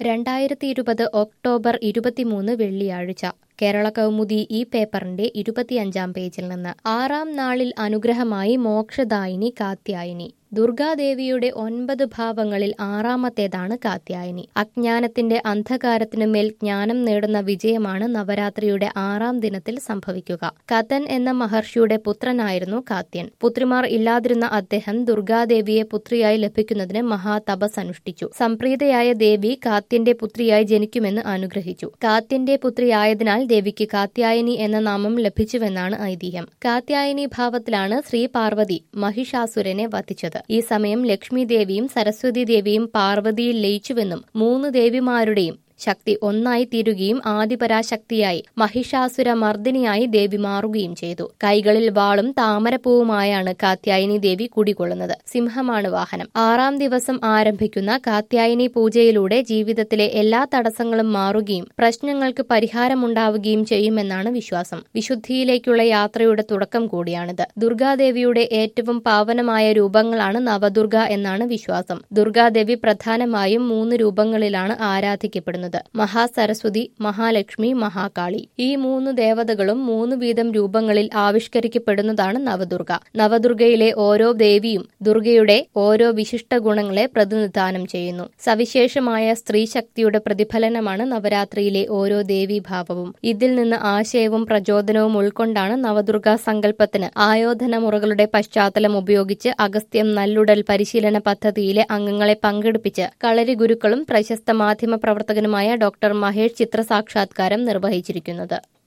രണ്ടായിരത്തി ഇരുപത് ഒക്ടോബർ ഇരുപത്തിമൂന്ന് വെള്ളിയാഴ്ച കേരള കൗമുദി ഈ പേപ്പറിന്റെ ഇരുപത്തിയഞ്ചാം പേജിൽ നിന്ന് ആറാം നാളിൽ അനുഗ്രഹമായി മോക്ഷദായിനി കാത്യായനി ദുർഗാദേവിയുടെ ഒൻപത് ഭാവങ്ങളിൽ ആറാമത്തേതാണ് കാത്യായനി അജ്ഞാനത്തിന്റെ അന്ധകാരത്തിനു മേൽ ജ്ഞാനം നേടുന്ന വിജയമാണ് നവരാത്രിയുടെ ആറാം ദിനത്തിൽ സംഭവിക്കുക കഥൻ എന്ന മഹർഷിയുടെ പുത്രനായിരുന്നു കാത്യൻ പുത്രിമാർ ഇല്ലാതിരുന്ന അദ്ദേഹം ദുർഗാദേവിയെ പുത്രിയായി ലഭിക്കുന്നതിന് മഹാതപസ് അനുഷ്ഠിച്ചു സംപ്രീതയായ ദേവി കാത്യന്റെ പുത്രിയായി ജനിക്കുമെന്ന് അനുഗ്രഹിച്ചു കാത്യന്റെ പുത്രിയായതിനാൽ ദേവിക്ക് കാത്യായനി എന്ന നാമം ലഭിച്ചുവെന്നാണ് ഐതിഹ്യം കാത്യായനി ഭാവത്തിലാണ് ശ്രീ പാർവതി മഹിഷാസുരനെ വധിച്ചത് ഈ സമയം ലക്ഷ്മി ദേവിയും സരസ്വതി ദേവിയും പാർവതിയിൽ ലയിച്ചുവെന്നും മൂന്ന് ദേവിമാരുടെയും ശക്തി ഒന്നായി തീരുകയും ആദിപരാശക്തിയായി മഹിഷാസുര മർദ്ദിനിയായി ദേവി മാറുകയും ചെയ്തു കൈകളിൽ വാളും താമരപ്പൂവുമായാണ് കാത്യായനി ദേവി കുടികൊള്ളുന്നത് സിംഹമാണ് വാഹനം ആറാം ദിവസം ആരംഭിക്കുന്ന കാത്യായനി പൂജയിലൂടെ ജീവിതത്തിലെ എല്ലാ തടസ്സങ്ങളും മാറുകയും പ്രശ്നങ്ങൾക്ക് പരിഹാരമുണ്ടാവുകയും ചെയ്യുമെന്നാണ് വിശ്വാസം വിശുദ്ധിയിലേക്കുള്ള യാത്രയുടെ തുടക്കം കൂടിയാണിത് ദുർഗാദേവിയുടെ ഏറ്റവും പാവനമായ രൂപങ്ങളാണ് നവദുർഗ എന്നാണ് വിശ്വാസം ദുർഗാദേവി പ്രധാനമായും മൂന്ന് രൂപങ്ങളിലാണ് ആരാധിക്കപ്പെടുന്നത് മഹാസരസ്വതി മഹാലക്ഷ്മി മഹാകാളി ഈ മൂന്ന് ദേവതകളും മൂന്ന് വീതം രൂപങ്ങളിൽ ആവിഷ്കരിക്കപ്പെടുന്നതാണ് നവദുർഗ നവദുർഗയിലെ ഓരോ ദേവിയും ദുർഗയുടെ ഓരോ വിശിഷ്ട ഗുണങ്ങളെ പ്രതിനിധാനം ചെയ്യുന്നു സവിശേഷമായ സ്ത്രീ ശക്തിയുടെ പ്രതിഫലനമാണ് നവരാത്രിയിലെ ഓരോ ദേവീഭാവവും ഇതിൽ നിന്ന് ആശയവും പ്രചോദനവും ഉൾക്കൊണ്ടാണ് നവദുർഗ സങ്കല്പത്തിന് ആയോധന മുറകളുടെ പശ്ചാത്തലം ഉപയോഗിച്ച് അഗസ്ത്യം നല്ലുടൽ പരിശീലന പദ്ധതിയിലെ അംഗങ്ങളെ പങ്കെടുപ്പിച്ച് കളരി ഗുരുക്കളും പ്രശസ്ത മാധ്യമ പ്രവർത്തകനുമായ ഡോക്ടർ മഹേഷ് ചിത്ര സാക്ഷാത്കാരം നിർവഹിച്ചിരിക്കുന്നത്